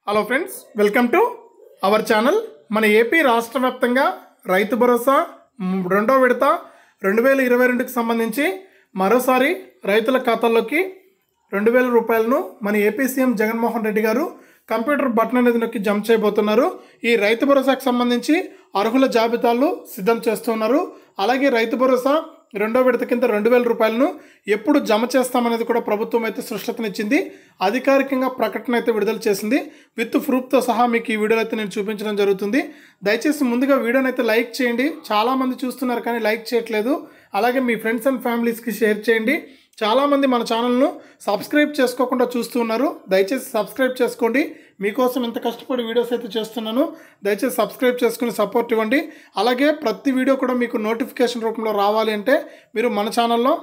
hello friends welcome to our channel మన AP రాష్ట్ర వ్యాప్తంగా రైతు భరోసా మ్, రెండో విడత రెండు వేల ఇరవై రెండుకి సంబంధించి మరోసారి రైతుల ఖాతాల్లోకి రెండు వేల రూపాయలను మన ఏపీ సీఎం జగన్మోహన్ రెడ్డి గారు కంప్యూటర్ బటన్ అనేది నొక్కి జమ చేయబోతున్నారు ఈ రైతు భరోసాకు సంబంధించి అర్హుల జాబితాలు సిద్ధం చేస్తున్నారు అలాగే రైతు భరోసా రెండో విడత కింద రెండు వేల రూపాయలను ఎప్పుడు జమ చేస్తామనేది కూడా ప్రభుత్వం అయితే సృష్టతనిచ్చింది అధికారికంగా ప్రకటన అయితే విడుదల చేసింది విత్ ప్రూఫ్తో సహా మీకు ఈ వీడియోలో అయితే నేను చూపించడం జరుగుతుంది దయచేసి ముందుగా వీడియోని అయితే లైక్ చేయండి చాలామంది చూస్తున్నారు కానీ లైక్ చేయట్లేదు అలాగే మీ ఫ్రెండ్స్ అండ్ ఫ్యామిలీస్కి షేర్ చేయండి చాలామంది మన ఛానల్ను సబ్స్క్రైబ్ చేసుకోకుండా చూస్తూ ఉన్నారు దయచేసి సబ్స్క్రైబ్ చేసుకోండి మీకోసం ఇంత కష్టపడి వీడియోస్ అయితే చేస్తున్నాను దయచేసి సబ్స్క్రైబ్ చేసుకుని సపోర్ట్ ఇవ్వండి అలాగే ప్రతి వీడియో కూడా మీకు నోటిఫికేషన్ రూపంలో రావాలి అంటే మీరు మన ఛానల్లో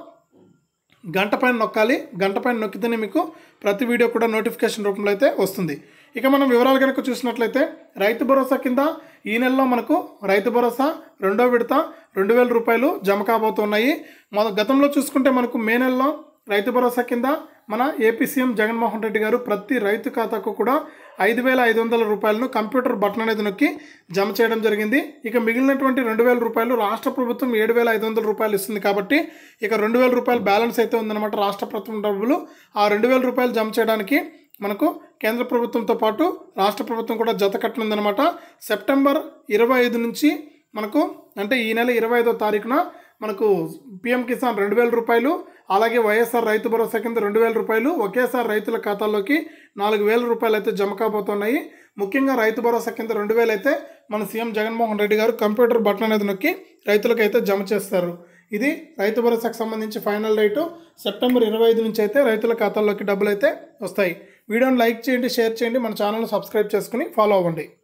గంట పైన నొక్కాలి గంట పైన నొక్కితేనే మీకు ప్రతి వీడియో కూడా నోటిఫికేషన్ రూపంలో అయితే వస్తుంది ఇక మనం వివరాలు కనుక చూసినట్లయితే రైతు భరోసా కింద ఈ నెలలో మనకు రైతు భరోసా రెండో విడత రెండు వేల రూపాయలు జమ కాబోతున్నాయి మన గతంలో చూసుకుంటే మనకు మే నెలలో రైతు భరోసా కింద మన ఏపీ సీఎం జగన్మోహన్ రెడ్డి గారు ప్రతి రైతు ఖాతాకు కూడా ఐదు వేల ఐదు వందల రూపాయలను కంప్యూటర్ బటన్ అనేది నొక్కి జమ చేయడం జరిగింది ఇక మిగిలినటువంటి రెండు వేల రూపాయలు రాష్ట్ర ప్రభుత్వం ఏడు వేల ఐదు వందల రూపాయలు ఇస్తుంది కాబట్టి ఇక రెండు వేల రూపాయలు బ్యాలెన్స్ అయితే ఉందన్నమాట రాష్ట్ర ప్రభుత్వం డబ్బులు ఆ రెండు వేల రూపాయలు జమ చేయడానికి మనకు కేంద్ర ప్రభుత్వంతో పాటు రాష్ట్ర ప్రభుత్వం కూడా జత కట్టనుందనమాట సెప్టెంబర్ ఇరవై ఐదు నుంచి మనకు అంటే ఈ నెల ఇరవై ఐదో తారీఖున మనకు పిఎం కిసాన్ రెండు వేల రూపాయలు అలాగే వైఎస్ఆర్ రైతు భరోసా కింద రెండు వేల రూపాయలు ఒకేసారి రైతుల ఖాతాల్లోకి నాలుగు వేల రూపాయలు అయితే జమ కాబోతున్నాయి ముఖ్యంగా రైతు భరోసా కింద రెండు వేలు అయితే మన సీఎం జగన్మోహన్ రెడ్డి గారు కంప్యూటర్ బటన్ అనేది నొక్కి రైతులకు అయితే జమ చేస్తారు ఇది రైతు భరోసాకు సంబంధించి ఫైనల్ రేటు సెప్టెంబర్ ఇరవై ఐదు నుంచి అయితే రైతుల ఖాతాల్లోకి డబ్బులు అయితే వస్తాయి వీడియోని లైక్ చేయండి షేర్ చేయండి మన ఛానల్ని సబ్స్క్రైబ్ చేసుకుని ఫాలో అవ్వండి